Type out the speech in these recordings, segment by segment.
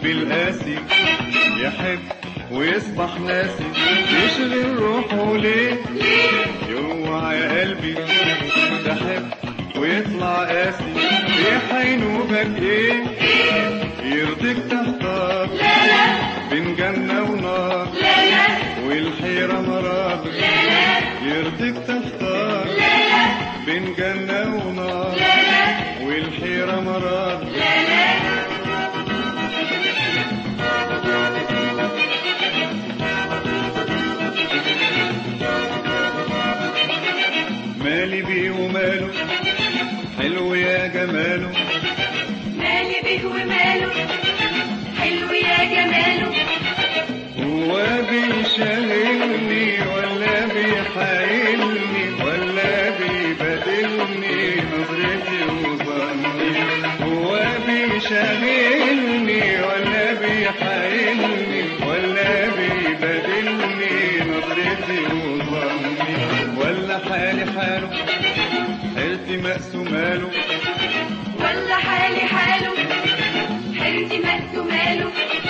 قلبي القاسي يحب ويصبح ناسي يشغل روحه ليه يوعى يا قلبي تحب ويطلع قاسي ايه حينوبك ايه يرضيك تحتار بين جنة ونار والحيرة مرار يرضيك تحتار بين جنة ونار والحيرة مرار مالي بيه وماله حلو يا جماله مالي بيه وماله حلو يا جماله هو بيشغلني ولا بيحايلني ولا بيبادلني نظرتي وظني هو بيشغلني ولا بيحايلني ولا بيبادلني نظرتي وظني ولا حالي حاله حيرتي مقسو ماله ولا حالي حاله حيرتي مقسو ماله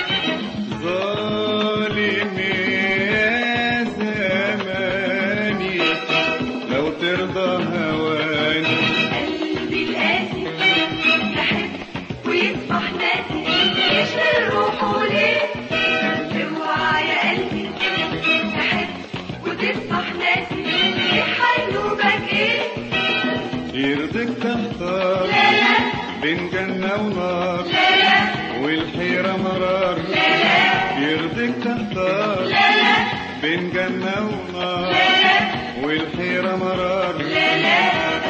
ظالم يا زماني لو ترضى هواني قلبي القاسي يحب ويصبح ناسي يشغل روحه ليه اوعى يا قلبي تحب وتصبح ناسي ايه حينوبك ايه يرضيك تحتار لا لا بين جنة ونار لا لا والحيرة مرار يرضيك تحتار لا لا بين جنة ونار لا لا والحيرة مرار لا لا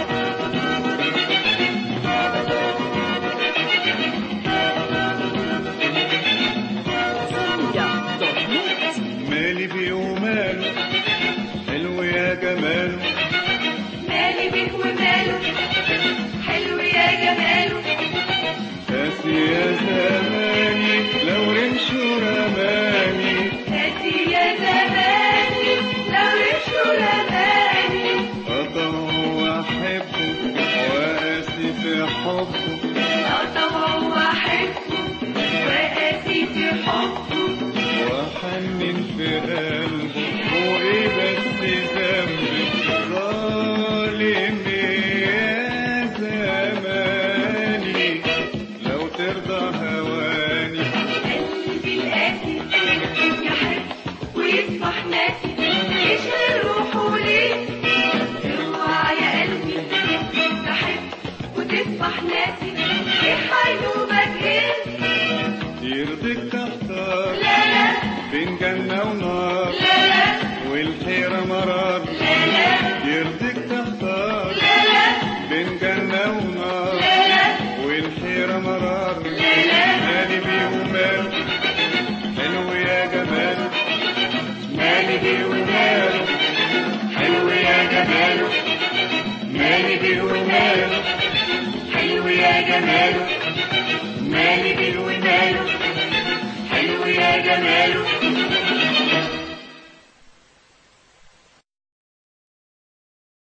مالي بيه وماله حلو يا جماله مالي بيه وماله حلو يا جماله قاسي يا زماني لو رمشوا رماني هاتي يا زماني لو رشوا رماني أطه وأحبه وأسي في حبه أطوع وأحبه وأسي في حبه وأحنن في قلبه وإيه بس ذنبي ظالم يا زماني لو ترضى هواني قلبي القاسي يحب ويصبح ناسي يشغل روحه ليه اوعى يا قلبي تحب وتصبح ناسي ايه حينوبك ايه يرضيك تحتار لا لا بين جنة ونار لا لا والحيرة مرار لا لا يرضيك تحتار لا لا بين جنة ونار لا لا والحيرة مرار لا لا مالي بيه وماله حلو يا جماله مالي بيه وماله حلو يا جماله مالي بيه وماله حلو يا جماله مالي بيه وماله حلو يا جماله